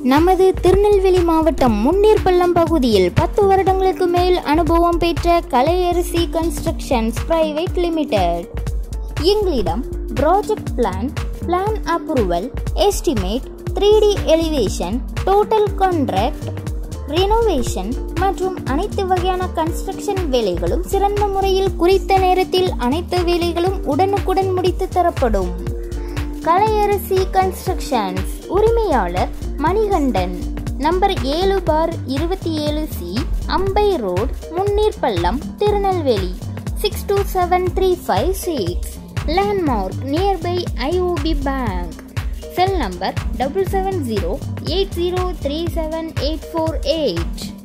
நமது திருநெல்வேலி மாவட்டம் முன்னீர்பள்ளம் பகுதியில் பத்து வருடங்களுக்கு மேல் அனுபவம் பெற்ற கலையரசி கன்ஸ்ட்ரக்ஷன்ஸ் பிரைவேட் லிமிடெட் எங்களிடம் project plan plan approval estimate three D elevation total contract renovation மற்றும் அனைத்து வகையான கன்ஸ்ட்ரக்ஷன் வேலைகளும் சிறந்த முறையில் குறித்த நேரத்தில் அனைத்து வேலைகளும் உடனுக்குடன் முடித்து தரப்படும் கலையரசி கன்ஸ்ட்ரக்ஷன்ஸ் உரிமையாளர் மணிகண்டன் நம்பர் ஏழு பார் இருபத்தி ஏழு C Ambai road Munneerpallam Tirunelveli six two seven three five six landmark nearby IOB bank cell number double seven zero eight zero three seven eight four eight